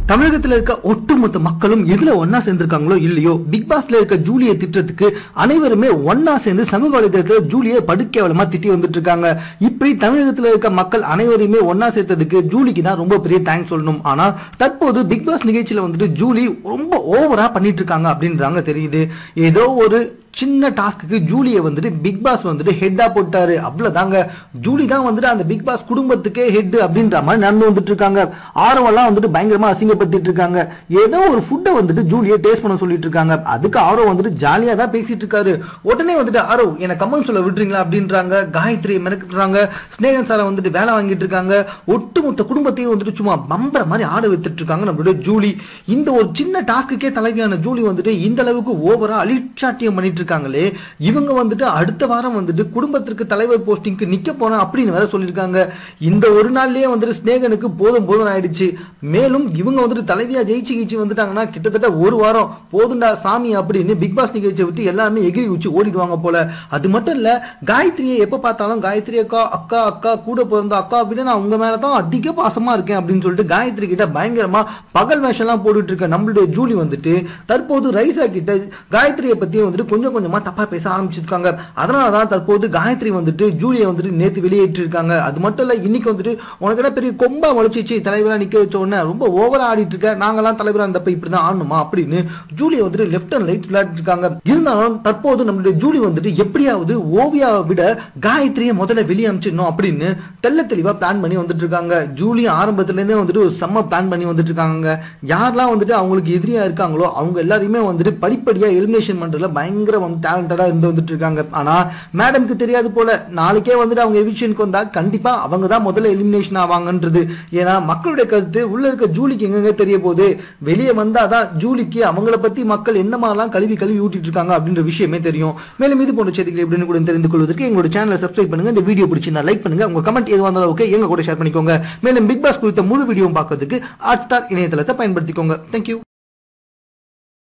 தமிழகத்துல இருக்க ஒட்டுமொத்த மக்களும் எதுல ஒன்னா சேர்ந்திருக்காங்களோ இல்லையோ பிக் பாஸ்ல இருக்க ஜூலியை திட்டத்துக்கு அனைவருமே ஒன்னா சேர்ந்து சமூக வலைதளத்துல ஜூலியை படுக்கேவலமா திட்டி வந்துட்டு இருக்காங்க இப்படி தமிழகத்துல இருக்க மக்கள் அனைவரையுமே ஒன்னா சேர்த்ததுக்கு ஜூலிக்கு தான் ரொம்ப பெரிய தேங்க்ஸ் சொல்லணும் ஆனா தற்போது பிக் பாஸ் நிகழ்ச்சியில வந்துட்டு ஜூலி ரொம்ப ஓவரா பண்ணிட்டு இருக்காங்க அப்படின்றாங்க தெரியுது ஏதோ ஒரு சின்ன டாஸ்க்கு ஜூலியை வந்துட்டு பிக் பாஸ் வந்துட்டு ஹெட்டா போட்டாரு அவ்வளவுதாங்க ஜூலி தான் வந்துட்டு அந்த பிக் பாஸ் குடும்பத்துக்கே ஹெட் அப்படின்ற மாதிரி நடந்து வந்துட்டு இருக்காங்க ஆர்வம்லாம் வந்துட்டு பயங்கரமா அசிங்கப்படுத்திட்டு இருக்காங்க ஏதோ ஒரு ஃபுட்டை வந்துட்டு ஜூலியை டேஸ்ட் பண்ண சொல்லிட்டு இருக்காங்க அதுக்கு ஆரோ வந்துட்டு ஜாலியா தான் பேசிட்டு இருக்காரு உடனே வந்துட்டு ஆரோ என்ன கமெண்ட் சொல்ல விடுறீங்களா அப்படின்றாங்க காயத்ரி மிரக்குறாங்க ஸ்னேகன் சாரை வந்துட்டு வேலை வாங்கிட்டு இருக்காங்க ஒட்டுமொத்த குடும்பத்தையும் வந்துட்டு சும்மா பம்பர மாதிரி ஆட வைத்துட்டு இருக்காங்க நம்மளுடைய ஜூலி இந்த ஒரு சின்ன டாஸ்க்குக்கே தலைவியான ஜூலி வந்துட்டு இந்த அளவுக்கு ஓவரா அலிச்சாட்டியம் பண்ணிட்டு இருக்காங்களே இவங்க வந்துட்டு அடுத்த வாரம் வந்துட்டு குடும்பத்திற்கு தலைவர் போஸ்டிங்க்கு நிக்க போறேன் அப்படின்னு வேற சொல்லியிருக்காங்க இந்த ஒரு நாள்லயே வந்துட்டு ஸ்னேகனுக்கு போதும் போதும் ஆயிடுச்சு மேலும் இவங்க வந்துட்டு தலைவியா ஜெயிச்சு கீச்சு வந்துட்டாங்கன்னா கிட்டத்தட்ட ஒரு வாரம் போதுண்டா சாமி அப்படின்னு பிக் பாஸ் நிகழ்ச்சியை விட்டு எல்லாருமே எகிரி வச்சு ஓடிடுவாங்க போல அது மட்டும் இல்ல காயத்ரியை எப்ப பார்த்தாலும் காயத்ரி அக்கா அக்கா அக்கா கூட பிறந்த அக்கா விட நான் உங்க மேல தான் அதிக பாசமா இருக்கேன் அப்படின்னு சொல்லிட்டு காயத்ரி கிட்ட பயங்கரமா பகல் வேஷம் எல்லாம் போட்டுட்டு இருக்க நம்மளுடைய ஜூலி வந்துட்டு தற்போது ரைசா கிட்ட காயத்ரியை பத்தி வந்துட்டு கொஞ்சம் கொஞ்சமா தப்பா பேச ஆரம்பிச்சிருக்காங்க அதனாலதான் தற்போது காயத்ரி வந்துட்டு ஜூலியை வந்துட்டு நேத்து வெளியேற்றி இருக்காங்க அது மட்டும் இல்ல இன்னைக்கு வந்துட்டு உனக்கு என்ன பெரிய கொம்பா முளைச்சிச்சு தலைவரா நிக்க வச்ச உடனே ரொம்ப ஓவரா ஆடிட்டு இருக்க நாங்கெல்லாம் தலைவரா இருந்தப்ப இப்படிதான் ஆடணுமா அப்படின்னு ஜூலியை வந்துட்டு லெஃப்ட் அண்ட் ரைட் விளையாடிட்டு இருக்காங்க இருந்தாலும் தற்போது நம்மளுடைய ஜூலி வந்துட்டு எப்படியாவது ஓவியாவை விட காயத்ரியை முதல்ல வெளியே அமிச்சிடணும் அப்படின்னு தெள்ள தெளிவா பிளான் பண்ணி வந்துட்டு இருக்காங்க ஜூலி ஆரம்பத்துல இருந்தே வந்துட்டு ஒரு செம்ம பிளான் பண்ணி வந்துட்டு இருக்காங்க யாரெல்லாம் வந்துட்டு அவங்களுக்கு எதிரியா இருக்காங்களோ அவங்க எல்லாரையுமே வந்துட்டு படிப்படியா எலிமினேஷன் பண்றதுல பயங்கர டேலண்டடா இருந்து வந்துட்டு இருக்காங்க ஆனா மேடம்க்கு தெரியாது போல நாளைக்கே வந்துட்டு அவங்க எவிஷனுக்கு வந்தா கண்டிப்பா அவங்க தான் முதல்ல எலிமினேஷன் ஆவாங்கன்றது ஏன்னா மக்களுடைய கருத்து உள்ள இருக்க ஜூலிக்கு எங்கெங்க தெரிய போகுது வெளியே வந்தாதான் ஜூலிக்கு அவங்கள பத்தி மக்கள் என்ன மாதிரிலாம் கழுவி கழுவி ஊட்டிட்டு இருக்காங்க அப்படின்ற விஷயமே தெரியும் மேலும் இது போன்ற செய்திகள் எப்படின்னு கூட தெரிந்து கொள்வதற்கு எங்களோட சேனலை சப்ஸ்கிரைப் பண்ணுங்க இந்த வீடியோ பிடிச்சிருந்தா லைக் பண்ணுங்க உங்க கமெண்ட் எதுவாக இருந்தாலும் ஓகே எங்க கூட ஷேர் பண்ணிக்கோங்க மேலும் பிக் பாஸ் குறித்த முழு வீடியோ பார்க்கறதுக்கு ஹாட் ஸ்டார் இணையதளத்தை பயன்படுத்திக்கோங்க தேங்க்யூ